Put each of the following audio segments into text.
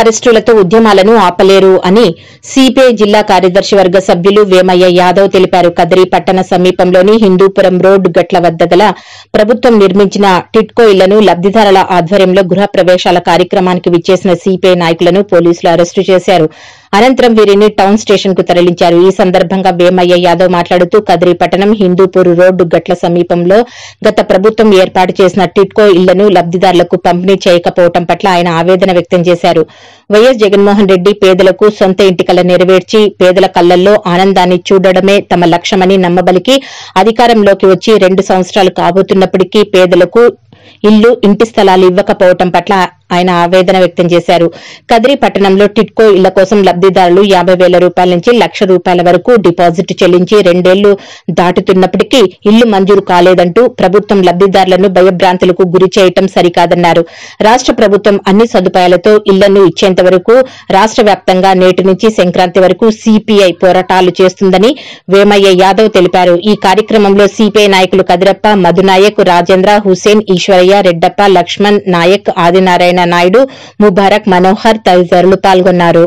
అరెస్టులతో ఉద్యమాలను ఆపలేరు అని సిపిఐ జిల్లా కార్యదర్శి వర్గ సభ్యులు వేమయ్య యాదవ్ తెలిపారు కదిరి పట్టణ సమీపంలోని హిందూపురం రోడ్ గట్ల వద్ద గల ప్రభుత్వం నిర్మించిన టిట్కో ఇళ్లను లబ్దిదారుల ఆధ్వర్యంలో గృహ ప్రవేశాల కార్యక్రమానికి విచ్చేసిన సిపిఐ నాయకులను పోలీసులు అరెస్టు చేశారు అనంతరం వీరిని టౌన్ స్టేషన్ కు తరలించారు ఈ సందర్భంగా వేమయ్య యాదవ్ మాట్లాడుతూ కదిరి పట్టణం హిందూపూర్ రోడ్డు గట్ల సమీపంలో గత ప్రభుత్వం ఏర్పాటు చేసిన టిట్కో ఇళ్లను లబ్దిదారులకు పంపిణీ చేయకపోవడం పట్ల ఆయన ఆవేదన వ్యక్తం చేశారు వైఎస్ జగన్మోహన్ రెడ్డి పేదలకు సొంత ఇంటి కల నెరవేర్చి పేదల కళ్లల్లో ఆనందాన్ని చూడడమే తమ లక్ష్యమని నమ్మబలికి అధికారంలోకి వచ్చి రెండు సంవత్సరాలు కాబోతున్నప్పటికీ పేదలకు ఇల్లు ఇంటి స్థలాలు ఇవ్వకపోవటం పట్ల ఆయన ఆవేదన వ్యక్తం చేశారు కదిరి పట్టణంలో టిట్కో ఇళ్ల కోసం లబ్దిదారులు యాభై వేల రూపాయల నుంచి లక్ష రూపాయల వరకు డిపాజిట్ చెల్లించి రెండేళ్లు దాటుతున్నప్పటికీ ఇల్లు మంజూరు కాలేదంటూ ప్రభుత్వం లబ్దిదారులను భయభ్రాంతులకు గురి చేయటం సరికాదన్నారు రాష్ట ప్రభుత్వం అన్ని సదుపాయాలతో ఇళ్లను ఇచ్చేంత వరకు రాష్ట వ్యాప్తంగా నేటి నుంచి సంక్రాంతి వరకు సిపిఐ పోరాటాలు చేస్తుందని వేమయ్య యాదవ్ తెలిపారు ఈ కార్యక్రమంలో సిపిఐ నాయకులు కదిరప్ప మధునాయక్ రాజేంద్ర హుసేన్ ఈశ్వరయ్య రెడ్డప్ప లక్ష్మణ్ నాయక్ ఆదినారాయణ నాయుడు ముబారక్ మనోహర్ తదితరులు పాల్గొన్నారు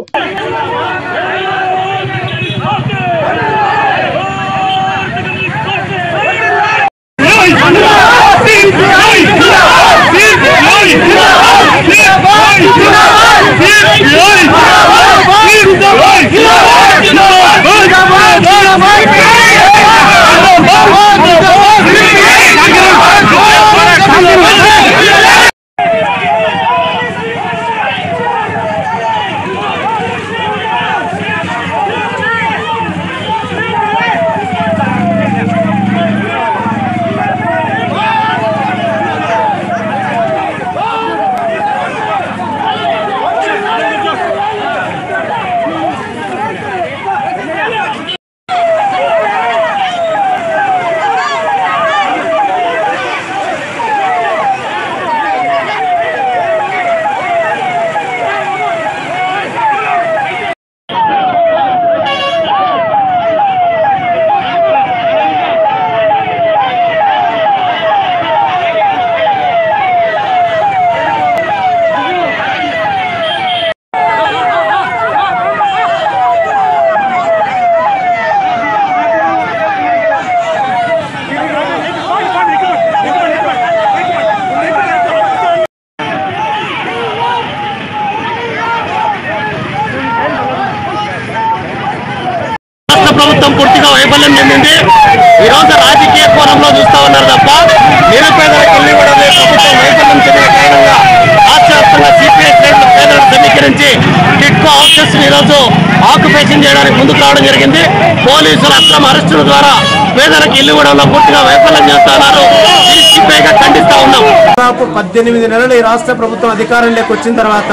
రాష్ట్ర ప్రభుత్వం పూర్తిగా వైఫల్యం చెందింది ఈ రోజు రాజకీయ కోణంలో చూస్తా ఉన్నారు తప్ప నిరుపేదలకు ఇల్లు ఇవ్వడం లేదు ప్రభుత్వం వైఫల్యం చెందిన కారణంగా రాష్ట్ర వ్యాప్తంగా సిపిఐ శ్రేణులు పేదలను సమీకరించి టిట్కో హౌసెస్ ఈ రోజు ఆక్యుపేషన్ చేయడానికి ముందుకు రావడం జరిగింది పోలీసుల అక్రమ అరెస్టుల ద్వారా పేదలకు ఇల్లు ఇవ్వడంలో పూర్తిగా వైఫల్యం చేస్తున్నారు దీన్ని సిపిఐగా ఖండిస్తా ఉన్నాం దాదాపు పద్దెనిమిది నెలలు ఈ రాష్ట్ర ప్రభుత్వం అధికారంలోకి వచ్చిన తర్వాత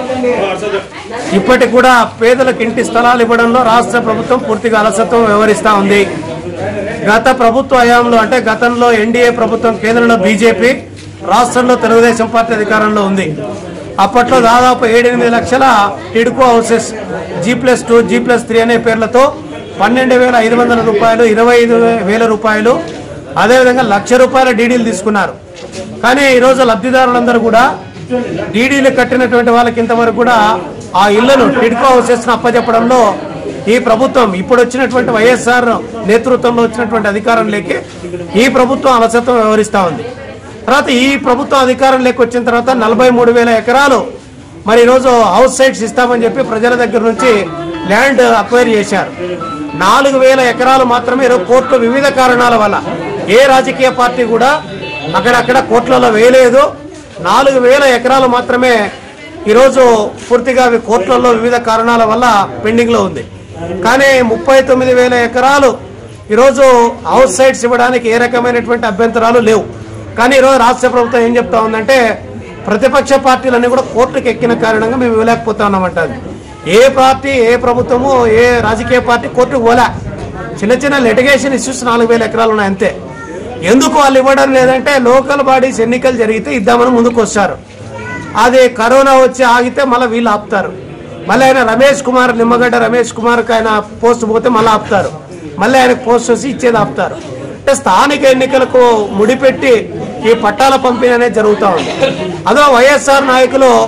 ఇప్పటికి కూడా పేదలకు ఇంటి స్థలాలు ఇవ్వడంలో రాష్ట్ర ప్రభుత్వం పూర్తిగా అలసత్వం వ్యవహరిస్తా ఉంది గత ప్రభుత్వ హయాంలో అంటే గతంలో ఎన్డీఏ ప్రభుత్వం కేంద్రంలో బీజేపీ రాష్ట్రంలో తెలుగుదేశం పార్టీ అధికారంలో ఉంది అప్పట్లో దాదాపు ఏడెనిమిది లక్షల TIDCO houses G plus two G plus three అనే పేర్లతో పన్నెండు వేల ఐదు వందల రూపాయలు ఇరవై ఐదు వేల రూపాయలు అదేవిధంగా లక్ష రూపాయల డీడీలు తీసుకున్నారు కానీ ఈరోజు లబ్ధిదారులందరూ కూడా డీడీలు కట్టినటువంటి వాళ్ళకి ఇంతవరకు కూడా ఆ ఇళ్లను టిడ్కో హౌసెస్ అప్పచెప్పడంలో ఈ ప్రభుత్వం ఇప్పుడు వచ్చినటువంటి వైఎస్ఆర్ నేతృత్వంలో వచ్చినటువంటి అధికారంలోకి ఈ ప్రభుత్వం అలసత్వం వ్యవహరిస్తా ఉంది తర్వాత ఈ ప్రభుత్వం అధికారంలోకి వచ్చిన తర్వాత నలభై మూడు వేల ఎకరాలు మరి ఈరోజు హౌస్ సైట్స్ ఇస్తామని చెప్పి ప్రజల దగ్గర నుంచి ల్యాండ్ అక్వైర్ చేశారు నాలుగు వేల ఎకరాలు మాత్రమే ఈరోజు కోర్టులో వివిధ కారణాల వల్ల ఏ రాజకీయ పార్టీ కూడా అక్కడక్కడ కోర్టులలో వేయలేదు నాలుగు వేల ఎకరాలు మాత్రమే ఈరోజు పూర్తిగా అవి కోర్టులలో వివిధ కారణాల వల్ల పెండింగ్లో ఉంది కానీ ముప్పై తొమ్మిది వేల ఎకరాలు ఈరోజు హౌస్ సైట్స్ ఇవ్వడానికి ఏ రకమైనటువంటి అభ్యంతరాలు లేవు కానీ ఈరోజు రాష్ట్ర ప్రభుత్వం ఏం చెప్తా ఉందంటే ప్రతిపక్ష పార్టీలన్నీ కూడా కోర్టుకు ఎక్కిన కారణంగా మేము ఇవ్వలేకపోతా ఉన్నామంటారు ఏ పార్టీ ఏ ప్రభుత్వము ఏ రాజకీయ పార్టీ కోర్టుకు పోలే చిన్న చిన్న లిటిగేషన్ ఇష్యూస్ నాలుగు వేల ఎకరాలు ఉన్నాయి అంతే ఎందుకు వాళ్ళు ఇవ్వడం లేదంటే లోకల్ బాడీస్ ఎన్నికలు జరిగితే ఇద్దామని ముందుకు వస్తారు అది కరోనా వచ్చి ఆగితే మళ్ళీ వీళ్ళు ఆపుతారు మళ్ళీ ఆయన రమేష్ కుమార్ నిమ్మగడ్డ రమేష్ కుమార్కి ఆయన పోస్ట్ పోతే మళ్ళీ ఆపుతారు మళ్ళీ ఆయనకు పోస్ట్ వచ్చి ఇచ్చేది ఆపుతారు అంటే స్థానిక ఎన్నికలకు ముడిపెట్టి ఈ పట్టాల పంపిణీ అనేది జరుగుతూ ఉంది అదో వైఎస్ఆర్ నాయకులు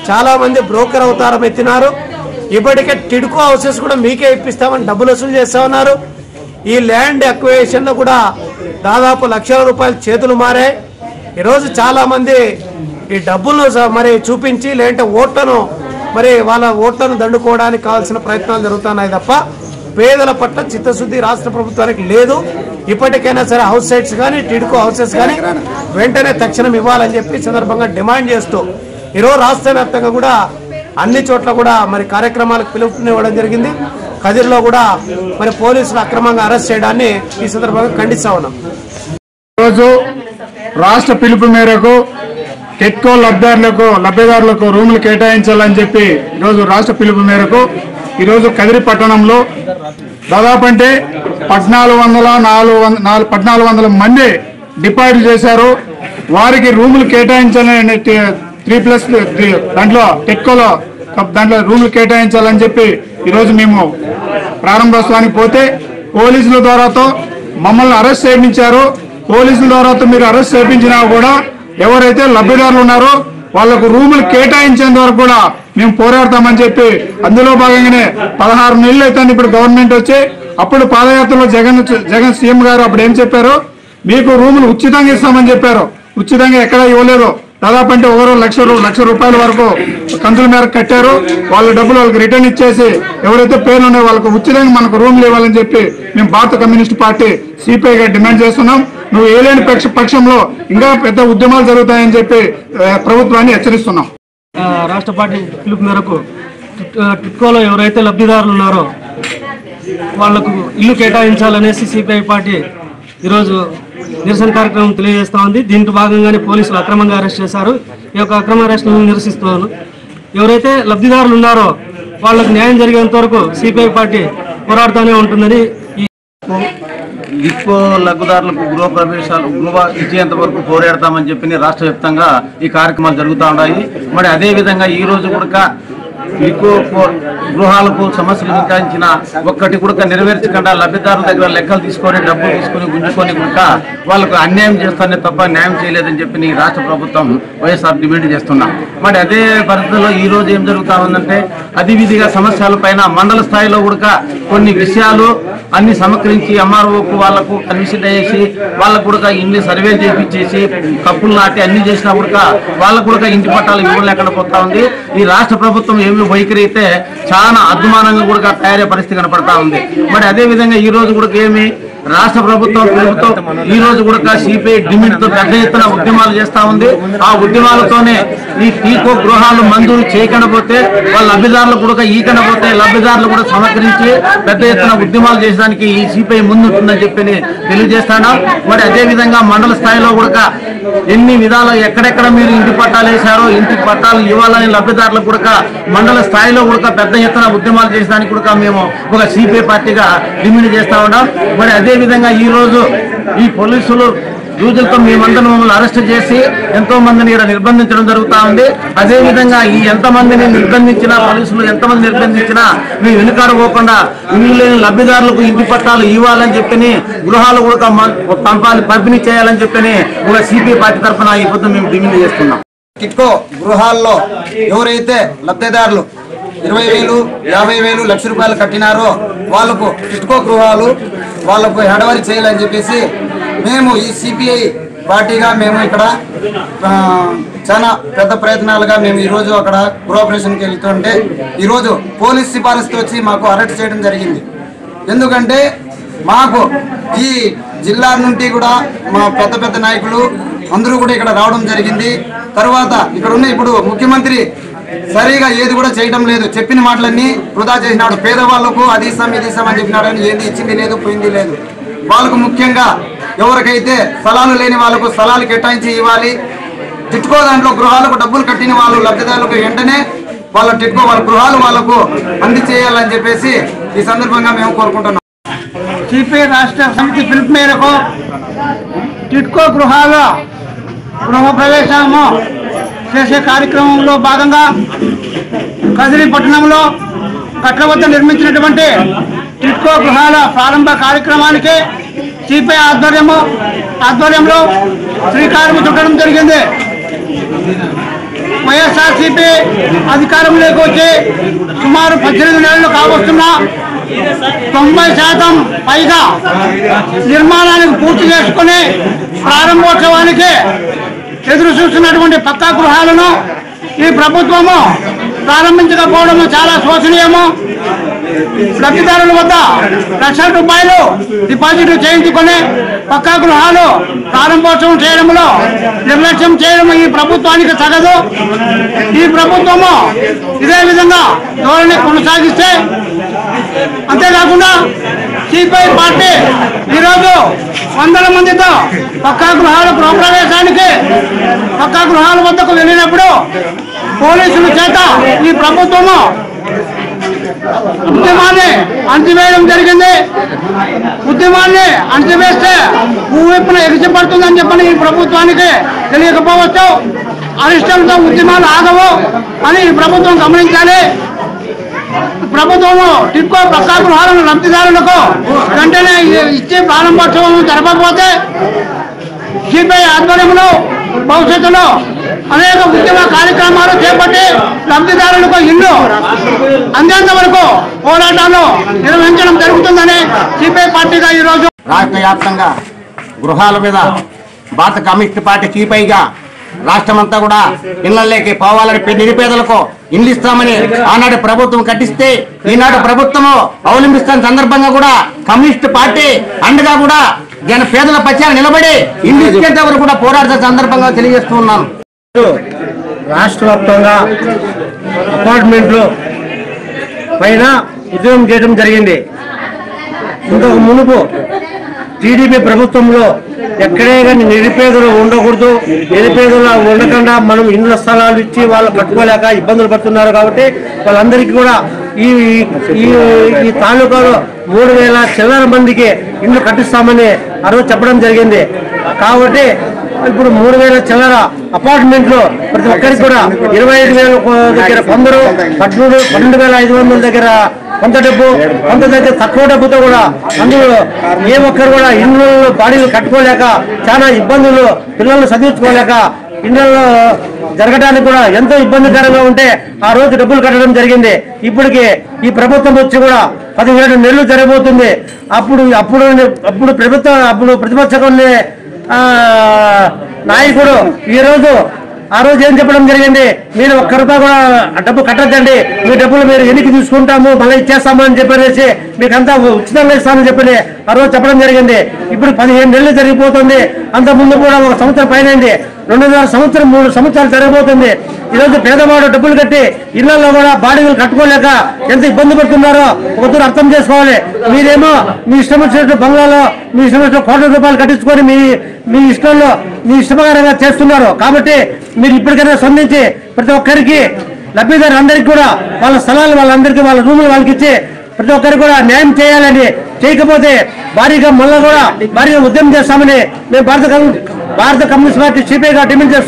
చాలా మంది బ్రోకర్ అవతారం ఎత్తినారు ఇప్పటికే టిడ్కో హౌసెస్ కూడా మీకే ఇప్పిస్తామని డబ్బులు వసూలు చేస్తా ఉన్నారు ఈ ల్యాండ్ అక్వేషన్ లో కూడా దాదాపు లక్షల రూపాయలు చేతులు మారాయి ఈరోజు చాలా మంది ఈ డబ్బులను స- మరి చూపించి లేదంటే ఓట్లను మరి వాళ్ళ ఓట్లను దండుకోవడానికి కావాల్సిన ప్రయత్నాలు జరుగుతున్నాయి తప్ప పేదల పట్ల చిత్తశుద్ధి రాష్ట్ర ప్రభుత్వానికి లేదు ఇప్పటికైనా సరే హౌస్ సైట్స్ కానీ టిడ్కో హౌసెస్ కానీ వెంటనే తక్షణం ఇవ్వాలని చెప్పి ఈ సందర్భంగా డిమాండ్ చేస్తూ ఈరోజు రాష్ట్ర వ్యాప్తంగా కూడా అన్ని చోట్ల కూడా మరి కార్యక్రమాలకు పిలుపునివ్వడం జరిగింది కదిర్లో కూడా మరి పోలీసులు అక్రమంగా అరెస్ట్ చేయడాన్ని ఈ సందర్భంగా ఖండిస్తా ఉన్నాం రోజు రాష్ట్ర పిలుపు మేరకు కెట్కో లబ్ధిదారులకు లబ్ధిదారులకు రూములు కేటాయించాలని చెప్పి ఈరోజు రాష్ట్ర పిలుపు మేరకు ఈరోజు కదిరి పట్టణంలో దాదాపు అంటే పద్నాలుగు వందల నాలుగు వంద నాలుగు పద్నాలుగు వందల మంది డిపాజిట్ చేశారు వారికి రూములు కేటాయించాలని త్రీ ప్లస్ దాంట్లో టెట్కోలో దాంట్లో రూములు కేటాయించాలని చెప్పి ఈరోజు మేము ప్రారంభోత్సవానికి పోతే పోలీసుల ద్వారాతో మమ్మల్ని అరెస్ట్ చేయించారు పోలీసుల ద్వారాతో మీరు అరెస్ట్ చేయించినా కూడా ఎవరైతే లబ్ధిదారులు ఉన్నారో వాళ్లకు రూములు కేటాయించేంత వరకు కూడా మేము పోరాడతామని చెప్పి అందులో భాగంగానే పదహారు నెలలు అవుతుంది ఇప్పుడు గవర్నమెంట్ వచ్చి అప్పుడు పాదయాత్రలో జగన్ జగన్ సీఎం గారు అప్పుడు ఏం చెప్పారు మీకు రూములు ఉచితంగా ఇస్తామని చెప్పారు ఉచితంగా ఎక్కడ ఇవ్వలేదు దాదాపు అంటే ఒకరు లక్ష రూ- లక్ష రూపాయల వరకు కంతుల మేరకు కట్టారు వాళ్ళ డబ్బులు వాళ్ళకి రిటర్న్ ఇచ్చేసి ఎవరైతే పేర్లు ఉన్నాయో వాళ్ళకి ఉచితంగా మనకు రూమ్లు ఇవ్వాలని చెప్పి మేము భారత కమ్యూనిస్ట్ పార్టీ సిపిఐగా డిమాండ్ చేస్తున్నాం నువ్వు ఏలేని పక్ష పక్షంలో ఇంకా పెద్ద ఉద్యమాలు జరుగుతాయని చెప్పి ఆ, ప్రభుత్వాన్ని హెచ్చరిస్తున్నాం ఆ, రాష్ట్ర పార్టీ పిలుపు మేరకు టిట్- ఆ, టిట్కోలో ఎవరైతే లబ్ధిదారులు ఉన్నారో వాళ్లకు ఇల్లు కేటాయించాలనేసి సిపిఐ పార్టీ ఈరోజు నిరసన కార్యక్రమం తెలియజేస్తా ఉంది దీంట్లో భాగంగానే పోలీసులు అక్రమంగా అరెస్ట్ చేశారు ఈ యొక్క అక్రమ అరెస్టులను నిరసిస్తున్నాను ఎవరైతే లబ్ధిదారులు ఉన్నారో వాళ్ళకు న్యాయం జరిగేంత వరకు సిపిఐ పార్టీ పోరాడుతూనే ఉంటుందని ఈ లిక్కో లగ్గుదారులకు గృహ ప్రవేశాలు గృహ ఇచ్చేంత వరకు పోరాడతామని చెప్పి రాష్ట్ర వ్యాప్తంగా ఈ కార్యక్రమాలు జరుగుతూ ఉన్నాయి మరి అదే విధంగా ఈ రోజు కూడా లిక్కో కో- గృహాలకు సమస్యలు విచారించిన ఒక్కటి కూడా నెరవేర్చకుండా లబ్ధిదారుల దగ్గర లెక్కలు తీసుకొని డబ్బులు తీసుకొని గుంజుకొని కూడా వాళ్ళకు అన్యాయం చేస్తానే తప్ప న్యాయం చేయలేదని చెప్పి ఈ రాష్ట్ర ప్రభుత్వం వైఎస్ఆర్ డిమాండ్ చేస్తున్నాం మరి అదే పరిస్థితుల్లో ఈ రోజు ఏం జరుగుతా ఉందంటే అధివిధిగా సమస్యల పైన మండల స్థాయిలో కూడా కొన్ని విషయాలు అన్ని సమకరించి ఎంఆర్ఓకు వాళ్ళకు కన్విషన్ చేసి వాళ్ళకు కూడా ఇన్ని సర్వే చేపించేసి కప్పులు నాటి అన్ని చేసినా కూడా వాళ్ళకు కూడా ఇంటి పట్టాలు ఇవ్వలేకుండా పోతా ఉంది ఈ రాష్ట్ర ప్రభుత్వం ఏమి వైఖరి అయితే చాలా అద్మానంగా కూడా తయారయ్యే పరిస్థితి కనపడతా ఉంది మరి అదే విధంగా ఈ రోజు కూడా ఏమి రాష్ట్ర ప్రభుత్వం పిలుపుతో ఈ రోజు కూడా సిపిఐ డిమాండ్ తో పెద్ద ఎత్తున ఉద్యమాలు చేస్తా ఉంది ఆ ఉద్యమాలతోనే ఈ టీకో గృహాలు మంజూరు చేయకపోతే వాళ్ళ లబ్ధిదారులు కూడా ఈకనపోతే లబ్ధిదారులు కూడా సమకరించి పెద్ద ఎత్తున ఉద్యమాలు చేసడానికి ఈ సిపిఐ ముందుంటుందని చెప్పి తెలియజేస్తాను మరి అదే విధంగా మండల స్థాయిలో కూడా ఎన్ని విధాలు ఎక్కడెక్కడ మీరు ఇంటి పట్టాలు వేశారో ఇంటి పట్టాలు ఇవ్వాలని లబ్ధిదారులకు కూడా మండల స్థాయిలో కూడా పెద్ద ఎత్తున ఉద్యమాలు చేసడానికి కూడా మేము ఒక సిపిఐ పార్టీగా డిమాండ్ చేస్తా ఉన్నాం మరి అదే విధంగా ఈ రోజు ఈ పోలీసులు రోజులతో మేమందరం మమ్మల్ని అరెస్ట్ చేసి ఎంతో మందిని ఇక్కడ నిర్బంధించడం జరుగుతా ఉంది అదే విధంగా ఈ ఎంత మందిని నిర్బంధించినా పోలీసులు ఎంతమంది నిర్బంధించినా మేము వెనుకాడపోకుండా ఇల్లు లేని లబ్ధిదారులకు ఇంటి పట్టాలు ఇవ్వాలని చెప్పని గృహాలు కూడా మ- పంపాలి పంపిణీ చేయాలని చెప్పని ఒక సిపిఐ పార్టీ తరఫున ఈ పొద్దు మేము డిమాండ్ చేస్తున్నాం కిట్కో గృహాల్లో ఎవరైతే లబ్ధిదారులు ఇరవై వేలు యాభై వేలు లక్ష రూపాయలు కట్టినారో వాళ్లకు కిట్కో గృహాలు వాళ్లకు హెడవరి చేయాలని చెప్పేసి మేము ఈ సిపిఐ పార్టీగా మేము ఇక్కడ ఆ, చాలా పెద్ద ప్రయత్నాలుగా మేము ఈరోజు అక్కడ గృహోపరేషన్కి వెళ్తుంటే ఈరోజు పోలీస్ సిఫారసుతో వచ్చి మాకు అరెస్ట్ చేయడం జరిగింది ఎందుకంటే మాకు ఈ జిల్లా నుండి కూడా మా పెద్ద పెద్ద నాయకులు అందరూ కూడా ఇక్కడ రావడం జరిగింది తర్వాత ఇక్కడ ఉన్న ఇప్పుడు ముఖ్యమంత్రి సరిగా ఏది కూడా చేయడం లేదు చెప్పిన మాటలన్నీ వృధా చేసినాడు పేదవాళ్లకు అది ఇస్తాం ఇది ఇస్తాం అని చెప్పినాడు అని ఏది ఇచ్చింది లేదు పోయింది లేదు వాళ్ళకు ముఖ్యంగా ఎవరికైతే స్థలాలు లేని వాళ్ళకు స్థలాలు కేటాయించి ఇవ్వాలి టిట్కో దాంట్లో గృహాలకు డబ్బులు కట్టిన వాళ్ళు లబ్ధిదారులకు వెంటనే వాళ్ళ టిట్కో వాళ్ళ గృహాలు వాళ్ళకు అందచేయాలని చెప్పేసి ఈ సందర్భంగా మేము కోరుకుంటున్నాం సిపిఐ రాష్ట్ర సమితి పిలుపు మేరకు టిట్కో గృహాల గృహ ప్రవేశము చేసే కార్యక్రమంలో భాగంగా కదిరి పట్టణంలో కట్ల వద్ద నిర్మించినటువంటి టిట్కో గృహాల ప్రారంభ కార్యక్రమానికి సిపిఐ ఆధ్వర్యము ఆధ్వర్యంలో శ్రీకారం చుట్టడం జరిగింది వైఎస్ఆర్సీపీ అధికారంలోకి వచ్చి సుమారు పద్దెనిమిది నెలలు కావస్తున్నా తొంభై శాతం పైగా నిర్మాణానికి పూర్తి చేసుకుని ప్రారంభోత్సవానికి ఎదురు చూస్తున్నటువంటి పక్కా గృహాలను ఈ ప్రభుత్వము ప్రారంభించకపోవడం చాలా శోచనీయము లబ్ధిదారుల వద్ద లక్షల రూపాయలు డిపాజిట్ చేయించుకొని పక్కా గృహాలు ప్రారంభోత్సవం చేయడంలో నిర్లక్ష్యం చేయడం ఈ ప్రభుత్వానికి తగదు ఈ ప్రభుత్వము ఇదే విధంగా ధోరణి కొనసాగిస్తే అంతేకాకుండా సిపిఐ పార్టీ ఈరోజు వందల మందితో పక్కా గృహాల గృహప్రవేశానికి పక్కా గృహాల వద్దకు వెళ్ళినప్పుడు పోలీసుల చేత ఈ ప్రభుత్వము ఉద్యమాన్ని అణచివేయడం జరిగింది ఉద్యమాన్ని అణచివేస్తే భూవిప్పున ఎగిసిపడుతుందని చెప్పని ఈ ప్రభుత్వానికి తెలియకపోవచ్చు అరిష్టంతో ఉద్యమాలు ఆగవు అని ఈ ప్రభుత్వం గమనించాలి ప్రభుత్వము టిక్కో పక్కా గృహాలను లబ్ధిదారులకు వెంటనే ఇచ్చి ప్రారంభోత్సవం జరపకపోతే సిపిఐ ఆధ్వర్యంలో భవిష్యత్తులో అనేక ఉద్యమ కార్యక్రమాలు చేపట్టి లబ్ధిదారులకు ఇల్లు అందేంత వరకు పోరాటాలు నిర్వహించడం జరుగుతుందని సిపిఐ పార్టీగా ఈరోజు రాష్ట్ర వ్యాప్తంగా గృహాల మీద భారత కమ్యూనిస్ట్ పార్టీ చీపైగా రాష్ట్రమంతా కూడా ఇళ్లలోకి పోవాలని పె- నిరుపేదలకు ఇల్లు ఇస్తామని ఆనాడు ప్రభుత్వం కట్టిస్తే ఈనాడు ప్రభుత్వము అవలంబిస్తున్న సందర్భంగా కూడా కమ్యూనిస్ట్ పార్టీ అండగా కూడా జన పేదల పక్షాన నిలబడి ఇల్లు ఇచ్చేంత వరకు కూడా పోరాడుతున్న సందర్భంగా తెలియజేస్తూ ఉన్నాను రాష్ట్ర వ్యాప్తంగా అపార్ట్మెంట్లు పైన ఉద్యమం చేయడం జరిగింది ఇంతకు మునుపు టీడీపీ ప్రభుత్వంలో ఎక్కడే కానీ నిరుపేదలు ఉండకూడదు నిరుపేదలు ఉండకుండా మనం ఇళ్ళ స్థలాలు ఇచ్చి వాళ్ళు కట్టుకోలేక ఇబ్బందులు పడుతున్నారు కాబట్టి వాళ్ళందరికీ కూడా ఈ ఈ ఈ తాలూకాలో మూడు వేల చిల్లర మందికి ఇల్లు కట్టిస్తామని ఆ రోజు చెప్పడం జరిగింది కాబట్టి ఇప్పుడు మూడు వేల చిల్లర అపార్ట్మెంట్లు ప్రతి ఒక్కరికి కూడా ఇరవై ఐదు వేల దగ్గర కొందరు పదమూడు పన్నెండు వేల ఐదు వందల దగ్గర కొంత డబ్బు కొంత దగ్గర తక్కువ డబ్బుతో కూడా అందులో ఏ ఒక్కరు కూడా ఇళ్ళు బాడీలు కట్టుకోలేక చాలా ఇబ్బందులు పిల్లల్ని చదివించుకోలేక ఇళ్లలో జరగడానికి కూడా ఎంతో ఇబ్బందికరంగా ఉంటే ఆ రోజు డబ్బులు కట్టడం జరిగింది ఇప్పటికి ఈ ప్రభుత్వం వచ్చి కూడా పదిహేడు నెలలు జరగబోతుంది అప్పుడు అప్పుడు అప్పుడు ప్రభుత్వం అప్పుడు ప్రతిపక్షంగా ఉండే ఆ, నాయకుడు ఈ రోజు ఆ రోజు ఏం చెప్పడం జరిగింది మీరు ఒక్క రూపాయి కూడా డబ్బు కట్టద్దండి మీ డబ్బులు మీరు ఎన్నికి తీసుకుంటాము మళ్ళీ ఇచ్చేస్తాము అని చెప్పనేసి మీకంతా ఉచితంగా ఇస్తామని చెప్పని ఆ రోజు చెప్పడం జరిగింది ఇప్పుడు పదిహేను నెలలు జరిగిపోతుంది అంత ముందు కూడా ఒక సంవత్సరం పైన రెండున్నర సంవత్సరం మూడు సంవత్సరాలు జరగబోతుంది ఈరోజు పేదవాడు డబ్బులు కట్టి ఇళ్లలో కూడా బాడీలు కట్టుకోలేక ఎంత ఇబ్బంది పడుతున్నారో ఒకరు అర్థం చేసుకోవాలి మీరేమో మీ ఇష్టం వచ్చినట్టు బంగ్లాలో మీ ఇష్టం వచ్చినట్టు కోట్ల రూపాయలు కట్టించుకొని మీ మీ ఇష్టంలో మీ ఇష్టప్రకారంగా చేస్తున్నారు కాబట్టి మీరు ఇప్పటికైనా స్పందించి ప్రతి ఒక్కరికి లబ్ధిదారు అందరికీ కూడా వాళ్ళ స్థలాలు వాళ్ళందరికీ వాళ్ళ రూములు వాళ్ళకి ఇచ్చి ప్రతి ఒక్కరికి కూడా న్యాయం చేయాలని చేయకపోతే భారీగా మళ్ళా కూడా భారీగా ఉద్యమం చేస్తామని మేము భారత కమ్యూ- భారత కమ్యూనిస్ట్ పార్టీ సిపిఐగా డిమాండ్ చేస్తున్నాం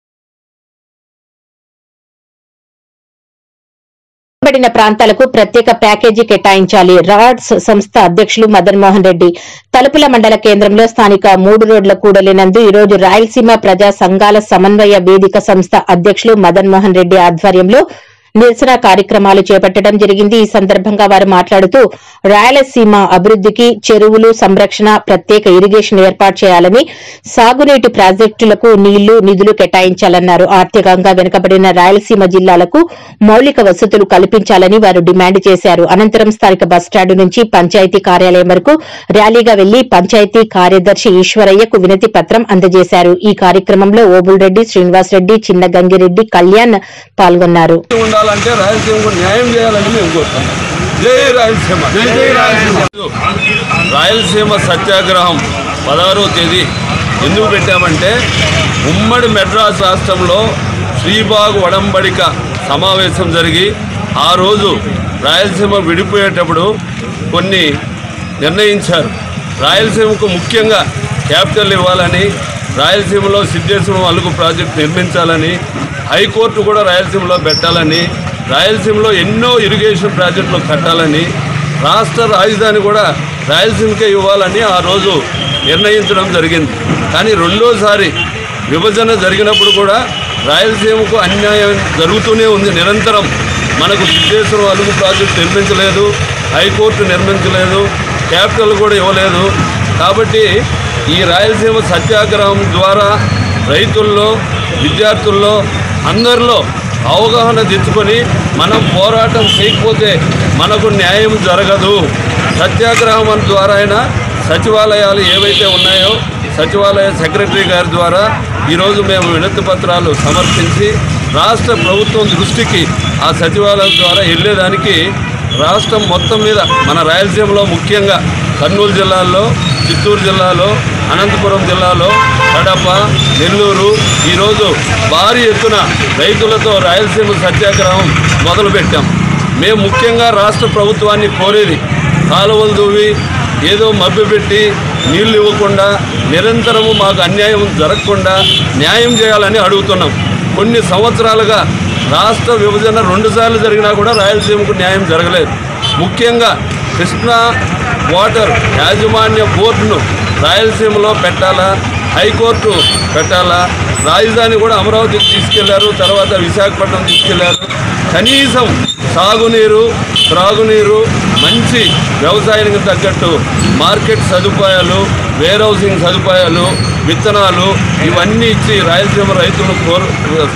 పడిన ప్రాంతాలకు ప్రత్యేక ప్యాకేజీ కేటాయించాలి రాడ్స్ సంస్థ అధ్యక్షులు మదన్ మోహన్ రెడ్డి తలుపుల మండల కేంద్రంలో స్థానిక మూడు రోడ్ల కూడలినందు ఈ రోజు రాయలసీమ ప్రజా సంఘాల సమన్వయ వేదిక సంస్థ అధ్యక్షులు మదన్ మోహన్ రెడ్డి ఆధ్వర్యంలో నిరసన కార్యక్రమాలు చేపట్టడం జరిగింది ఈ సందర్భంగా వారు మాట్లాడుతూ రాయలసీమ అభివృద్దికి చెరువులు సంరక్షణ ప్రత్యేక ఇరిగేషన్ ఏర్పాటు చేయాలని సాగునీటి ప్రాజెక్టులకు నీళ్లు నిధులు కేటాయించాలన్నారు ఆర్థికంగా వెనుకబడిన రాయలసీమ జిల్లాలకు మౌలిక వసతులు కల్పించాలని వారు డిమాండ్ చేశారు అనంతరం స్థానిక బస్టాండు నుంచి పంచాయతీ కార్యాలయం వరకు ర్యాలీగా వెళ్లి పంచాయతీ కార్యదర్శి ఈశ్వరయ్యకు వినతి పత్రం అందజేశారు ఈ కార్యక్రమంలో ఓబుల్రెడ్డి శ్రీనివాసరెడ్డి చిన్న గంగిరెడ్డి కళ్యాణ్ పాల్గొన్నారు ఉండాలంటే రాయలసీమకు న్యాయం చేయాలని మేము కోరుతున్నాం జై రాయలసీమ జై జై రాయలసీమ రాయలసీమ సత్యాగ్రహం పదహారవ తేదీ ఎందుకు పెట్టామంటే ఉమ్మడి మెడ్రాస్ రాష్ట్రంలో శ్రీబాగ్ వడంబడిక సమావేశం జరిగి ఆ రోజు రాయలసీమ విడిపోయేటప్పుడు కొన్ని నిర్ణయించారు రాయలసీమకు ముఖ్యంగా క్యాపిటల్ ఇవ్వాలని రాయలసీమలో సిద్ధేశ్వరం అలుగు ప్రాజెక్టు నిర్మించాలని హైకోర్టు కూడా రాయలసీమలో పెట్టాలని రాయలసీమలో ఎన్నో ఇరిగేషన్ ప్రాజెక్టులు కట్టాలని రాష్ట్ర రాజధాని కూడా రాయలసీమకే ఇవ్వాలని ఆ రోజు నిర్ణయించడం జరిగింది కానీ రెండోసారి విభజన జరిగినప్పుడు కూడా రాయలసీమకు అన్యాయం జరుగుతూనే ఉంది నిరంతరం మనకు సిద్ధేశ్వరం అలుగు ప్రాజెక్టు నిర్మించలేదు హైకోర్టు నిర్మించలేదు క్యాపిటల్ కూడా ఇవ్వలేదు కాబట్టి ఈ రాయలసీమ సత్యాగ్రహం ద్వారా రైతుల్లో విద్యార్థుల్లో అందరిలో అవగాహన తెచ్చుకొని మనం పోరాటం చేయకపోతే మనకు న్యాయం జరగదు సత్యాగ్రహం ద్వారా అయినా సచివాలయాలు ఏవైతే ఉన్నాయో సచివాలయ సెక్రటరీ గారి ద్వారా ఈరోజు మేము వినతి పత్రాలు సమర్పించి రాష్ట్ర ప్రభుత్వం దృష్టికి ఆ సచివాలయం ద్వారా వెళ్ళేదానికి రాష్ట్రం మొత్తం మీద మన రాయలసీమలో ముఖ్యంగా కర్నూలు జిల్లాలో చిత్తూరు జిల్లాలో అనంతపురం జిల్లాలో కడప నెల్లూరు ఈరోజు భారీ ఎత్తున రైతులతో రాయలసీమ సత్యాగ్రహం మొదలుపెట్టాం మేము ముఖ్యంగా రాష్ట్ర ప్రభుత్వాన్ని కోరేది కాలువలు దువ్వి ఏదో మభ్యపెట్టి నీళ్లు ఇవ్వకుండా నిరంతరము మాకు అన్యాయం జరగకుండా న్యాయం చేయాలని అడుగుతున్నాం కొన్ని సంవత్సరాలుగా రాష్ట్ర విభజన రెండుసార్లు జరిగినా కూడా రాయలసీమకు న్యాయం జరగలేదు ముఖ్యంగా కృష్ణా వాటర్ యాజమాన్య బోర్డును రాయలసీమలో పెట్టాలా హైకోర్టు పెట్టాలా రాజధాని కూడా అమరావతికి తీసుకెళ్లారు తర్వాత విశాఖపట్నం తీసుకెళ్లారు కనీసం సాగునీరు త్రాగునీరు మంచి వ్యవసాయానికి తగ్గట్టు మార్కెట్ సదుపాయాలు వేర్ హౌసింగ్ సదుపాయాలు విత్తనాలు ఇవన్నీ ఇచ్చి రాయలసీమ రైతులను కోరు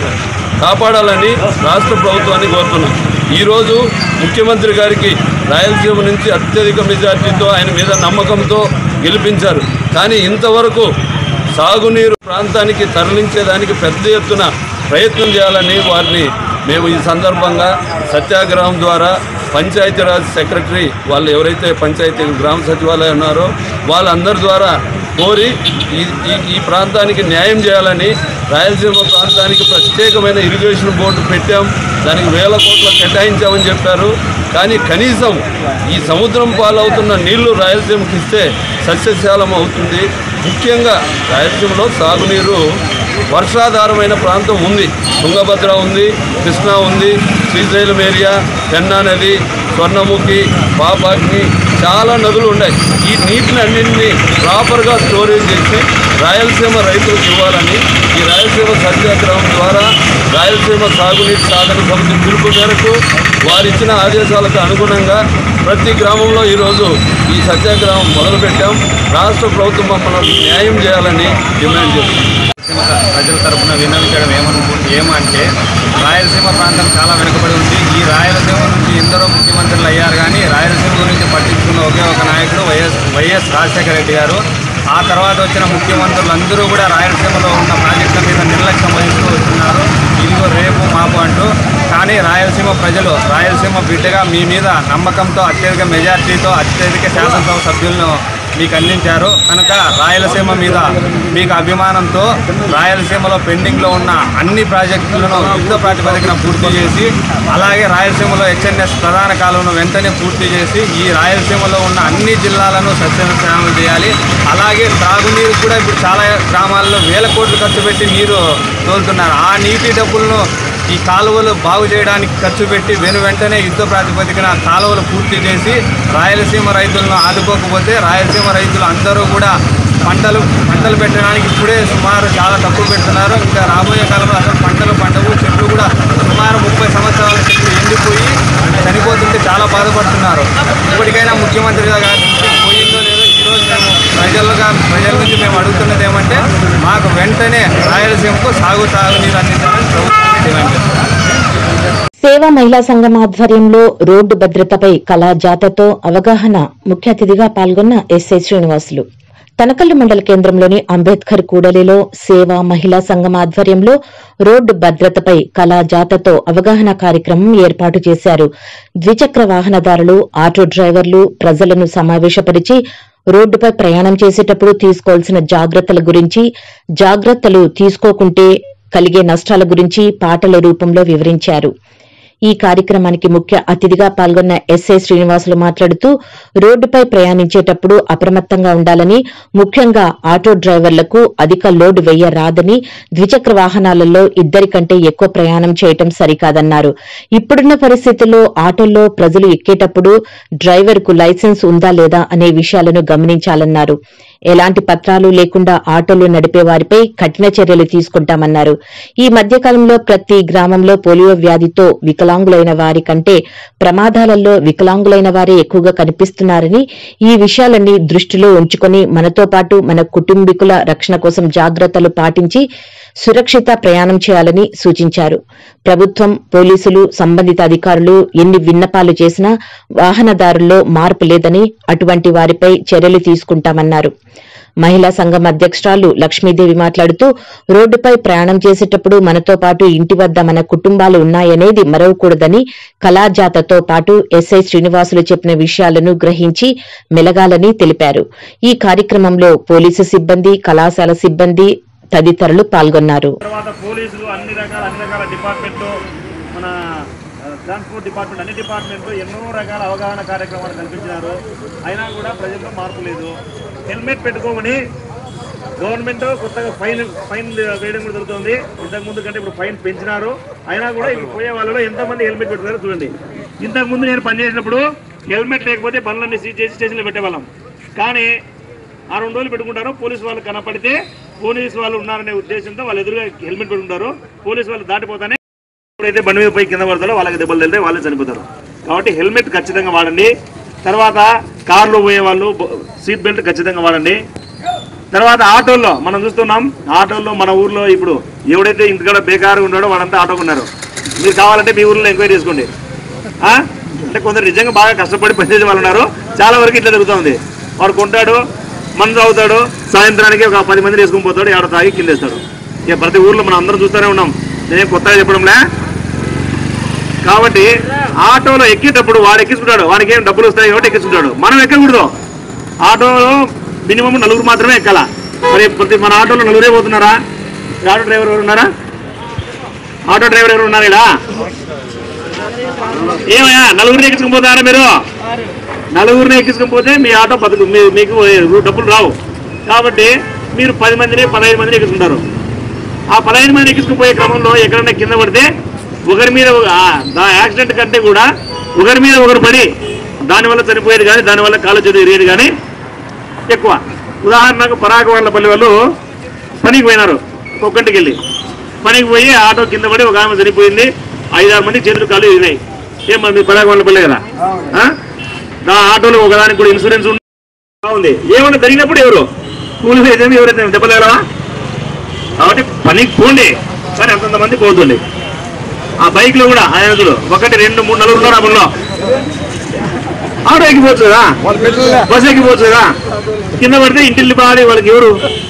కాపాడాలని రాష్ట్ర ప్రభుత్వాన్ని కోరుతున్నాం ఈరోజు ముఖ్యమంత్రి గారికి రాయలసీమ నుంచి అత్యధిక మెజార్టీతో ఆయన మీద నమ్మకంతో గెలిపించారు కానీ ఇంతవరకు సాగునీరు ప్రాంతానికి తరలించేదానికి పెద్ద ఎత్తున ప్రయత్నం చేయాలని వారిని మేము ఈ సందర్భంగా సత్యాగ్రహం ద్వారా పంచాయతీరాజ్ సెక్రటరీ వాళ్ళు ఎవరైతే పంచాయతీ గ్రామ సచివాలయం ఉన్నారో వాళ్ళందరి ద్వారా కోరి ఈ ఈ- ఈ ప్రాంతానికి న్యాయం చేయాలని రాయలసీమ ప్రాంతానికి ప్రత్యేకమైన ఇరిగేషన్ బోర్డు పెట్టాం దానికి వేల కోట్ల కేటాయించామని చెప్పారు కానీ కనీసం ఈ సముద్రం పాలవుతున్న నీళ్లు రాయలసీమకి ఇస్తే సస్యశాలం అవుతుంది ముఖ్యంగా రాయలసీమలో సాగునీరు వర్షాధారమైన ప్రాంతం ఉంది తుంగభద్ర ఉంది కృష్ణా ఉంది శ్రీశైలం ఏరియా పెన్నా నది స్వర్ణముఖి పాపాగ్ని చాలా నదులు ఉన్నాయి ఈ నీటిని అన్నింటినీ ప్రాపర్గా స్టోరేజ్ చేసి రాయలసీమ రైతులకు ఇవ్వాలని ఈ రాయలసీమ సత్యాగ్రహం ద్వారా రాయలసీమ సాగునీటి సాధన సమితి పిలుపు మేరకు వారిచ్చిన ఆదేశాలకు అనుగుణంగా ప్రతి గ్రామంలో ఈరోజు ఈ సత్యాగ్రహం మొదలుపెట్టాం రాష్ట్ర ప్రభుత్వం మమ్మల్ని న్యాయం చేయాలని డిమాండ్ చేస్తున్నాం రాయలసీమ ప్రజల తరపున విన్నవించడం ఏమనుకు ఏమంటే రాయలసీమ ప్రాంతం చాలా వెనుకబడి ఉంది ఈ రాయలసీమ నుంచి ఎందరో ముఖ్యమంత్రులు అయ్యారు కానీ రాయలసీమ గురించి పట్టించుకున్న ఒకే ఒక నాయకుడు వైఎస్ వైఎస్ రాజశేఖర రెడ్డి గారు ఆ తర్వాత వచ్చిన ముఖ్యమంత్రులు అందరూ కూడా రాయలసీమలో ఉన్న ప్రాజెక్టుల మీద నిర్లక్ష్యం వహిస్తూ వస్తున్నారు ఇదిగో రేపు మాపు అంటూ కానీ రాయలసీమ ప్రజలు రాయలసీమ బిడ్డగా మీ మీద నమ్మకంతో అత్యధిక మెజార్టీతో అత్యధిక శాసనసభ సభ్యులను మీకు అందించారు కనుక రాయలసీమ మీద మీకు అభిమానంతో రాయలసీమలో పెండింగ్లో ఉన్న అన్ని ప్రాజెక్టులను యుద్ధ ప్రాతిపదికన పూర్తి చేసి అలాగే రాయలసీమలో హెచ్ఎన్ఎస్ ప్రధాన కాలువను వెంటనే పూర్తి చేసి ఈ రాయలసీమలో ఉన్న అన్ని జిల్లాలను సస్యశ్యామలు చేయాలి అలాగే త్రాగునీరు కూడా ఇప్పుడు చాలా గ్రామాల్లో వేల కోట్లు ఖర్చు పెట్టి నీరు తోలుతున్నారు ఆ నీటి డబ్బులను ఈ కాలువలు బాగు చేయడానికి ఖర్చు పెట్టి వెను వెంటనే యుద్ధ ప్రాతిపదికన కాలువలు పూర్తి చేసి రాయలసీమ రైతులను ఆదుకోకపోతే రాయలసీమ రైతులు అందరూ కూడా పంటలు పంటలు పెట్టడానికి ఇప్పుడే సుమారు చాలా తక్కువ పెడుతున్నారు ఇంకా రాబోయే కాలంలో అసలు పంటలు పంటవు చెట్లు కూడా సుమారు ముప్పై సంవత్సరాల చెట్లు ఎండిపోయి చనిపోతుంటే చాలా బాధపడుతున్నారు ఇప్పటికైనా ముఖ్యమంత్రి గారి నుంచి పోయిందో లేదో ఈరోజు మేము ప్రజలుగా ప్రజల నుంచి మేము అడుగుతున్నది ఏమంటే మాకు వెంటనే రాయలసీమకు సాగు తాగునీరు అందించాలని ప్రభుత్వాన్ని డిమాండ్ చేస్తున్నాం సేవా మహిళా సంఘం ఆధ్వర్యంలో రోడ్డు భద్రతపై కళా జాతతో అవగాహన ముఖ్య అతిథిగా పాల్గొన్న ఎస్ఐ శ్రీనివాసులు తనకల్లు మండల కేంద్రంలోని అంబేద్కర్ కూడలిలో సేవా మహిళా సంఘం ఆధ్వర్యంలో రోడ్డు భద్రతపై కళా జాతతో అవగాహన కార్యక్రమం ఏర్పాటు చేశారు ద్విచక్ర వాహనదారులు ఆటో డ్రైవర్లు ప్రజలను సమావేశపరిచి రోడ్డుపై ప్రయాణం చేసేటప్పుడు తీసుకోవాల్సిన జాగ్రత్తల గురించి జాగ్రత్తలు తీసుకోకుంటే కలిగే నష్టాల గురించి పాటల రూపంలో వివరించారు ఈ కార్యక్రమానికి ముఖ్య అతిథిగా పాల్గొన్న ఎస్ఐ శ్రీనివాసులు మాట్లాడుతూ రోడ్డుపై ప్రయాణించేటప్పుడు అప్రమత్తంగా ఉండాలని ముఖ్యంగా ఆటో డ్రైవర్లకు అధిక లోడ్ వేయరాదని ద్విచక్ర వాహనాలలో ఇద్దరి కంటే ఎక్కువ ప్రయాణం చేయటం సరికాదన్నారు ఇప్పుడున్న పరిస్థితుల్లో ఆటోల్లో ప్రజలు ఎక్కేటప్పుడు డ్రైవర్కు లైసెన్స్ ఉందా లేదా అనే విషయాలను గమనించాలన్నారు ఎలాంటి పత్రాలు లేకుండా ఆటోలు నడిపే వారిపై కఠిన చర్యలు తీసుకుంటామన్నారు ఈ మధ్యకాలంలో ప్రతి గ్రామంలో పోలియో వ్యాధితో వికలాంగులైన వారి కంటే ప్రమాదాలలో వికలాంగులైన వారే ఎక్కువగా కనిపిస్తున్నారని ఈ విషయాలన్నీ దృష్టిలో ఉంచుకొని మనతో పాటు మన కుటుంబీకుల రక్షణ కోసం జాగ్రత్తలు పాటించి సురక్షిత ప్రయాణం చేయాలని సూచించారు ప్రభుత్వం పోలీసులు సంబంధిత అధికారులు ఎన్ని విన్నపాలు చేసినా వాహనదారుల్లో మార్పు లేదని అటువంటి వారిపై చర్యలు తీసుకుంటామన్నారు మహిళా సంఘం అధ్యక్షురాలు లక్ష్మీదేవి మాట్లాడుతూ రోడ్డుపై ప్రయాణం చేసేటప్పుడు మనతో పాటు ఇంటి వద్ద మన కుటుంబాలు ఉన్నాయనేది మరవకూడదని కళాజాతతో పాటు ఎస్ఐ శ్రీనివాసులు చెప్పిన విషయాలను గ్రహించి మెలగాలని తెలిపారు ఈ కార్యక్రమంలో పోలీసు సిబ్బంది కళాశాల సిబ్బంది తదితరులు పాల్గొన్నారు తర్వాత పోలీసులు అన్ని రకాల అన్ని రకాల డిపార్ట్మెంట్ మన ఆ, ట్రాన్స్పోర్ట్ డిపార్ట్మెంట్ అన్ని డిపార్ట్మెంట్ ఎన్నో రకాల అవగాహన కార్యక్రమాలు కల్పించినారు అయినా కూడా ప్రజల్లో మార్పు లేదు హెల్మెట్ పెట్టుకోమని గవర్నమెంట్ కొత్తగా ఫైన్ ఫైన్ వేయడం కూడా జరుగుతుంది ఇంతకు ముందు కంటే ఇప్పుడు ఫైన్ పెంచినారు అయినా కూడా ఇప్పుడు పోయే వాళ్ళలో ఎంతమంది హెల్మెట్ పెట్టుకున్నారో చూడండి ఇంతకు ముందు నేను పనిచేసినప్పుడు హెల్మెట్ లేకపోతే బండ్లన్నీ సీజ్ చేసి స్టేషన్లో పెట్టేవాళ్ళం కానీ ఆ రెండు రోజులు పెట్టుకుంటారు పోలీసు వాళ్ళు కనపడితే పోలీసు వాళ్ళు ఉన్నారనే ఉద్దేశంతో వాళ్ళు ఎదురుగా హెల్మెట్ పెట్టుకుంటారు పోలీసు వాళ్ళు దాటిపోతానే ఎప్పుడైతే బండి మీద పోయి కింద పడతారో వాళ్ళకి దెబ్బలు తగిలితే వాళ్ళే చనిపోతారు కాబట్టి హెల్మెట్ ఖచ్చితంగా వాడండి తర్వాత కార్లో పోయే వాళ్ళు బ- సీట్ బెల్ట్ ఖచ్చితంగా వాడండి తర్వాత ఆటోల్లో మనం చూస్తున్నాం ఆటోల్లో మన ఊర్లో ఇప్పుడు ఎవడైతే ఇంటికాడ బేకారుగా ఉన్నాడో వాడంతా ఆటో ఉన్నారు మీరు కావాలంటే మీ ఊర్లో ఎంక్వైరీ చేసుకోండి ఆ? అంటే కొందరు నిజంగా బాగా కష్టపడి పనిచేసే వాళ్ళు ఉన్నారు చాలా వరకు ఇట్లా జరుగుతుంది వాడు కొంటాడు మందు తాగుతాడు సాయంత్రానికి ఒక పది మంది వేసుకొని పోతాడు ఆడ తాగి కిందేస్తాడు ఇక ప్రతి ఊర్లో మనం అందరం చూస్తూనే ఉన్నాం నేనేం కొత్తగా చెప్పడంలే కాబట్టి ఆటోలో ఎక్కేటప్పుడు వాడు ఎక్కించుకుంటాడు వానికి ఏం డబ్బులు వస్తాయి కాబట్టి ఎక్కించుకుంటాడు మనం ఎక్కకూడదు ఆటోలో మినిమం నలుగురు మాత్రమే ఎక్కాల మరి ప్రతి మన ఆటోలో నలుగురే పోతున్నారా ఈ ఆటో డ్రైవర్ ఎవరు ఉన్నారా ఆటో డ్రైవర్ ఎవరు ఉన్నారా ఇలా ఏమయ్యా నలుగురిని ఎక్కించుకుని పోతారా మీరు నలుగురిని ఎక్కించుకుని పోతే మీ ఆటో బతుకు మీ- మీకు డబ్బులు రావు కాబట్టి మీరు పది మందిని పదహైదు మందిని ఎక్కించుకుంటారు ఆ పదహైదు మంది ఎక్కించుకుని పోయే క్రమంలో ఎక్కడైనా కింద పడితే ఒకరి మీద ఒక- ఆ, దా యాక్సిడెంట్ కంటే కూడా ఒకరి మీద ఒకరు పడి దానివల్ల చనిపోయేది కానీ దానివల్ల కాలు చేతి ఎరిగేది కానీ ఎక్కువ ఉదాహరణకు పరాక వాళ్ళ పల్లి వాళ్ళు పనికి పోయినారు ఒక్కంటికి వెళ్ళి పనికి పోయి ఆటో కింద పడి ఒక ఆమె చనిపోయింది ఐదారు మంది చేతులు కాలు ఇరిగినాయి ఏం మరి మీ పరాక వాళ్ళ పల్లె కదా ఆ? ఆ ఆటోలో ఒకదానికి కూడా ఇన్సూరెన్స్ ఉంది బాగుంది ఏమన్నా జరిగినప్పుడు ఎవరు కూలి అయితే ఎవరైతే దెబ్బలేరా కాబట్టి పనికి పోండి కానీ అంతంత మంది పోతుంది ఆ బైక్ లో కూడా ఆయన చూడు ఒకటి రెండు మూడు నలుగురు ఉన్నారు ఆ బండిలో ఆటో ఎక్కిపోవచ్చు కదా బస్ ఎక్కిపోవచ్చు కదా కింద పడితే ఇంటిల్లి బాడి వాళ్ళకి ఎవరు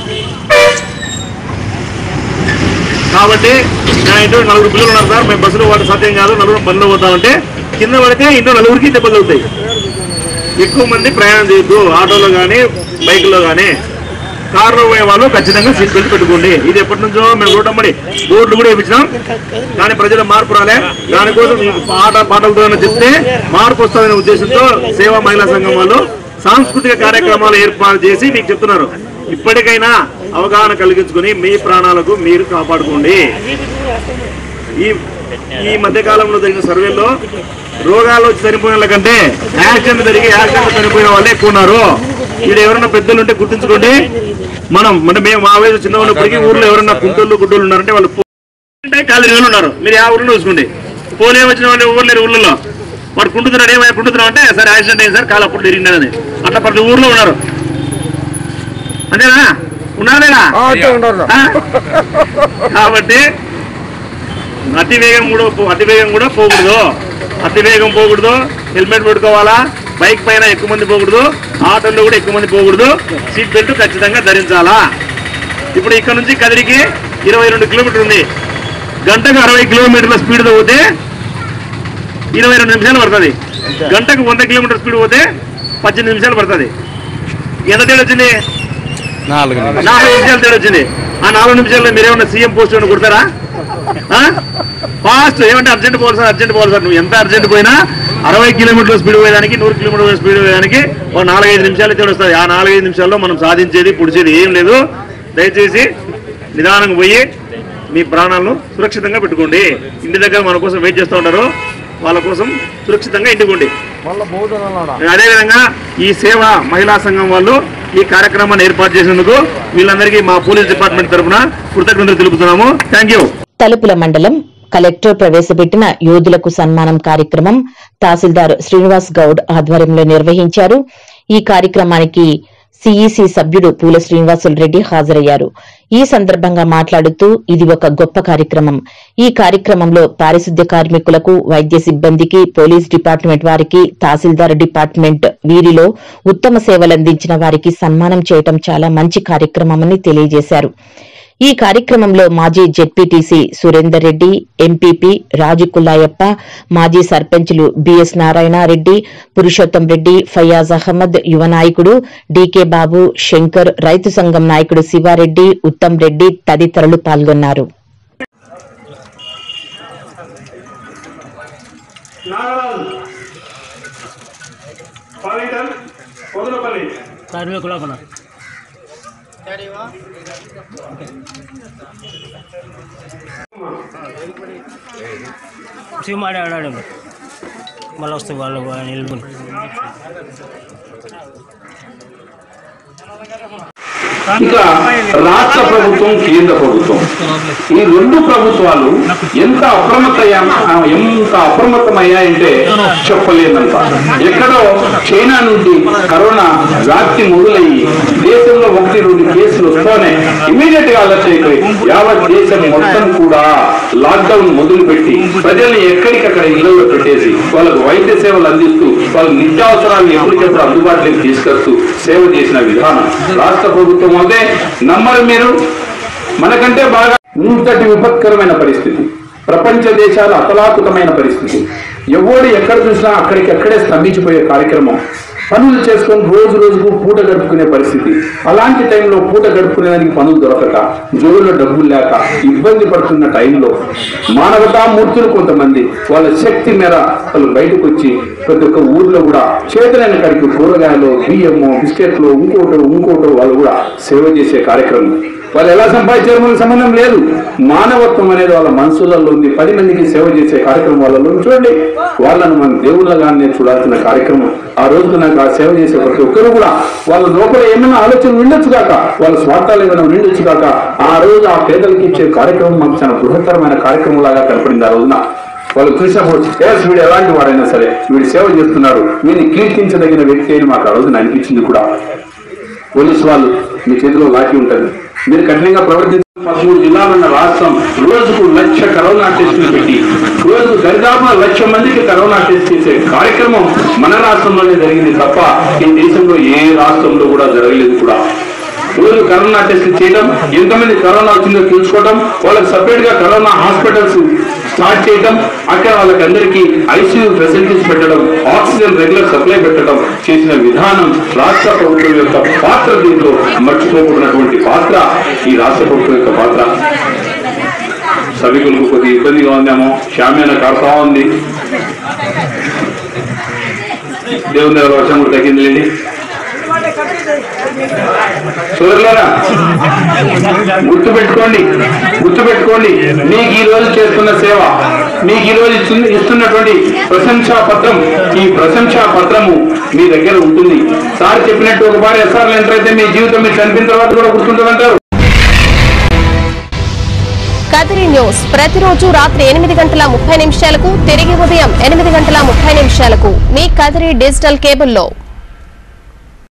కాబట్టి నా ఇంట్లో నలుగురు పిల్లలు ఉన్నారు సార్ మేము బస్సులో పోవడం సాధ్యం కాదు నలుగురు బండిలో పోతామంటే కింద పడితే ఇంట్లో నలుగురికి దెబ్బలు అవుతాయి ఎక్కువ మంది ప్రయాణం చేయొద్దు ఆటోలో కానీ బైక్లో కానీ కార్లో పోయే వాళ్ళు ఖచ్చితంగా సీట్ బెల్ట్ పెట్టుకోండి ఇది ఎప్పటి నుంచో మేము రోడ్డమ్మడి బోర్డులు కూడా వేయించినాం కానీ ప్రజల మార్పు రాలే దానికోసం మీకు పాట పాటలతో చెప్తే మార్పు వస్తుందనే ఉద్దేశంతో సేవా మహిళా సంఘం వాళ్ళు సాంస్కృతిక కార్యక్రమాలు ఏర్పాటు చేసి మీకు చెప్తున్నారు ఇప్పటికైనా అవగాహన కలిగించుకొని మీ ప్రాణాలకు మీరు కాపాడుకోండి ఈ ఈ మధ్య కాలంలో జరిగిన సర్వేలో రోగాలు వచ్చి చనిపోయిన వాళ్ళ కంటే యాక్సిడెంట్ జరిగి యాక్సిడెంట్ చనిపోయిన వాళ్ళే ఎక్కువ ఉన్నారు ఇక్కడ ఎవరైనా పెద్దలు ఉంటే గుర్తుంచుకోండి మనం అంటే మేము మా వయసు చిన్న ఉన్నప్పటికీ ఊర్లో ఎవరైనా కుంటోళ్ళు గుడ్డోళ్ళు ఉన్నారంటే వాళ్ళు పో- అంటే కాళ్ళు వేలు ఉన్నారు మీరు ఆ ఊర్లో చూసుకోండి పోలే వచ్చిన వాళ్ళు ఎవరు లేరు ఊళ్ళలో వాడు కుంటున్నాడు ఏమైనా కుంటున్నావు అంటే సార్ యాక్సిడెంట్ అయింది సార్ కాలు అప్పుడు తిరిగినదని అట్లా ప్రతి ఊర్లో ఉన్నారు అంతేనా ఉన్నారేనా ఆ? కాబట్టి అతి వేగం కూడా పో- అతి వేగం కూడా పోకూడదు అతి వేగం పోకూడదు హెల్మెట్ పెట్టుకోవాలా బైక్ పైన ఎక్కువ మంది పోకూడదు ఆటోల్లో కూడా ఎక్కువ మంది పోకూడదు సీట్ బెల్ట్ ఖచ్చితంగా ధరించాలా ఇప్పుడు ఇక్కడ నుంచి కదిరికి ఇరవై రెండు కిలోమీటర్ ఉంది గంటకు అరవై కిలోమీటర్ల స్పీడ్తో పోతే ఇరవై రెండు నిమిషాలు పడుతుంది గంటకు వంద కిలోమీటర్ స్పీడ్ పోతే పద్దెనిమిది నిమిషాలు పడుతుంది ఎంత తేడా వచ్చింది నాలుగు నిమిషాలు తేడా వచ్చింది ఆ నాలుగు నిమిషాల్లో మీరేమన్నా సీఎం పోస్ట్ ఏమైనా కొడతారా ఫాస్ట్ ఏమంటే అర్జెంట్ పోవాలి సార్ అర్జెంట్ పోవాలి సార్ నువ్వు ఎంత అర్జెంట్ పోయినా అరవై కిలోమీటర్ల స్పీడ్ పోయేదానికి నూరు కిలోమీటర్ల స్పీడ్ పోయేదానికి ఒక నాలుగైదు నిమిషాలు తేడా వస్తుంది ఆ నాలుగైదు నిమిషాల్లో మనం సాధించేది పుడిచేది ఏం లేదు దయచేసి నిదానంగా పోయి మీ ప్రాణాలను సురక్షితంగా పెట్టుకోండి ఇంటి దగ్గర మన కోసం వెయిట్ చేస్తూ ఉంటారు వాళ్ళ కోసం సురక్షితంగా ఇంటికోండి అదేవిధంగా ఈ సేవ మహిళా సంఘం వాళ్ళు ఈ కార్యక్రమాన్ని ఏర్పాటు చేసినందుకు వీళ్ళందరికీ మా పోలీస్ డిపార్ట్మెంట్ తరఫున కృతజ్ఞతలు తెలుపుతున్నాము థ్యాంక్ యూ తలుపుల మండలం కలెక్టర్ ప్రవేశపెట్టిన యోధులకు సన్మానం కార్యక్రమం తహసీల్దార్ శ్రీనివాస్ గౌడ్ ఆధ్వర్యంలో నిర్వహించారు ఈ కార్యక్రమానికి సిఈసి సభ్యుడు పూల శ్రీనివాసులు రెడ్డి హాజరయ్యారు ఈ సందర్భంగా మాట్లాడుతూ ఇది ఒక గొప్ప కార్యక్రమం ఈ కార్యక్రమంలో పారిశుద్ధ్య కార్మికులకు వైద్య సిబ్బందికి పోలీస్ డిపార్ట్మెంట్ వారికి తహసీల్దార్ డిపార్ట్మెంట్ వీరిలో ఉత్తమ సేవలందించిన వారికి సన్మానం చేయటం చాలా మంచి కార్యక్రమమని తెలియజేశారు ఈ కార్యక్రమంలో మాజీ జెడ్పీటీసీ సురేందర్ రెడ్డి ఎంపీపీ రాజు కుల్లాయప్ప మాజీ సర్పంచ్లు బిఎస్ నారాయణరెడ్డి పురుషోత్తం రెడ్డి ఫయాజ్ అహ్మద్ యువ నాయకుడు డీకే బాబు శంకర్ రైతు సంఘం నాయకుడు శివారెడ్డి ఉత్తమ్ రెడ్డి తదితరులు పాల్గొన్నారు సిమ్ ఆడి ఆడాడు మళ్ళీ వస్తే వాళ్ళు నిలుపుని ఇక రాష్ట్ర ప్రభుత్వం కేంద్ర ప్రభుత్వం ఈ రెండు ప్రభుత్వాలు ఎంత అప్రమత్తయ్యా ఎంత అప్రమత్తమయ్యాయంటే చెప్పలేనంత ఎక్కడో చైనా నుండి కరోనా వ్యాప్తి మొదలయ్యి దేశంలో ఒకటి రెండు కేసులు వస్తూనే ఇమీడియట్ గా అలర్ట్ అయిపోయి యావత్ దేశం మొత్తం కూడా లాక్డౌన్ మొదలుపెట్టి ప్రజల్ని ఎక్కడికక్కడ ఇళ్లలో పెట్టేసి వాళ్ళకు వైద్య సేవలు అందిస్తూ వాళ్ళ నిత్యావసరాలను ఎప్పటికెప్పుడు అందుబాటులోకి తీసుకొస్తూ సేవ చేసిన విధానం రాష్ట్ర ప్రభుత్వం అదే నమ్మరు మీరు మనకంటే బాగా ఇంతటి విపత్కరమైన పరిస్థితి ప్రపంచ దేశాలు అతలాకుతమైన పరిస్థితి ఎవడు ఎక్కడ చూసినా అక్కడికి అక్కడే స్తంభించిపోయే కార్యక్రమం పనులు చేసుకొని రోజు రోజుకు పూట గడుపుకునే పరిస్థితి అలాంటి టైంలో పూట గడుపుకునేదానికి పనులు దొరకక జోరులో డబ్బులు లేక ఇబ్బంది పడుతున్న టైంలో మానవతా మూర్తులు కొంతమంది వాళ్ళ శక్తి మేర వాళ్ళు బయటకు వచ్చి ప్రతి ఒక్క ఊర్లో కూడా చేతనైన కాడికి కూరగాయలు బియ్యము బిస్కెట్లు ఇంకోటో ఇంకోటో వాళ్ళు కూడా సేవ చేసే కార్యక్రమం వాళ్ళు ఎలా సంపాదించారు మనకు సంబంధం లేదు మానవత్వం అనేది వాళ్ళ మనసులలో ఉంది పది మందికి సేవ చేసే కార్యక్రమం వాళ్ళలో ఉంది. చూడండి వాళ్ళను మన దేవుళ్ళగానే చూడాల్సిన కార్యక్రమం ఆ రోజు నాకు ఆ సేవ చేసే ప్రతి ఒక్కరు కూడా వాళ్ళ లోపల ఏమైనా ఆలోచన ఉండొచ్చు కాక వాళ్ళ స్వార్థాలు ఏమైనా ఉండొచ్చు కాక ఆ రోజు ఆ పేదలకు ఇచ్చే కార్యక్రమం మాకు చాలా బృహత్తరమైన కార్యక్రమం లాగా కనపడింది ఆ రోజున వాళ్ళు చూసినప్పుడు "ఎస్, వీడు ఎలాంటి వాడైనా సరే వీడు సేవ చేస్తున్నాడు వీడిని కీర్తించదగిన వ్యక్తి అని మాకు ఆ రోజున అనిపించింది కూడా పోలీసు వాళ్ళు మీ చేతిలో లాఠీ ఉంటుంది మీరు కఠినంగా ప్రవర్తించిన పదమూడు జిల్లాలున్న రాష్ట్రం రోజుకు లక్ష కరోనా టెస్టులు పెట్టి రోజు దరిదాపు లక్ష మందికి కరోనా టెస్ట్ చేసే కార్యక్రమం మన రాష్ట్రంలోనే జరిగింది తప్ప ఈ దేశంలో ఏ రాష్ట్రంలో కూడా జరగలేదు కూడా రోజు కరోనా టెస్ట్ చేయడం ఎంతమంది కరోనా వచ్చిందో తెలుసుకోవడం వాళ్ళకి సపరేట్ గా కరోనా హాస్పిటల్స్ స్టార్ట్ చేయడం అక్కడ వాళ్ళకి అందరికీ ఐసీయూ ఫెసిలిటీస్ పెట్టడం ఆక్సిజన్ రెగ్యులర్ సప్లై పెట్టడం చేసిన విధానం రాష్ట్ర ప్రభుత్వం యొక్క పాత్ర దీంట్లో మర్చిపోకూడనటువంటి పాత్ర ఈ రాష్ట్ర ప్రభుత్వం యొక్క పాత్ర సభికులకు కొద్దిగా ఇబ్బందిగా ఉందేమో షామ్యాన కారుతా ఉంది దేవుని దగ్గర వర్షం కూడా తగ్గిందిలేండి సోదరులారా గుర్తు పెట్టుకోండి గుర్తు పెట్టుకోండి మీకు ఈ రోజు చేస్తున్న సేవ మీకు ఈ రోజు ఇస్తున్న- ఇస్తున్నటువంటి ప్రశంసా పత్రం ఈ ప్రశంసా పత్రము మీ దగ్గర ఉంటుంది సార్ చెప్పినట్టు ఒక బారి ఎస్ఆర్లు ఎంటర్ అయితే మీ జీవితం మీకు చనిపోయిన తర్వాత కూడా గుర్తుంటుందంటారు కదిరి న్యూస్ ప్రతిరోజు రాత్రి ఎనిమిది గంటల ముప్పై నిమిషాలకు తిరిగి ఉదయం ఎనిమిది గంటల ముప్పై నిమిషాలకు మీ కదిరి డిజిటల్ కేబుల్లో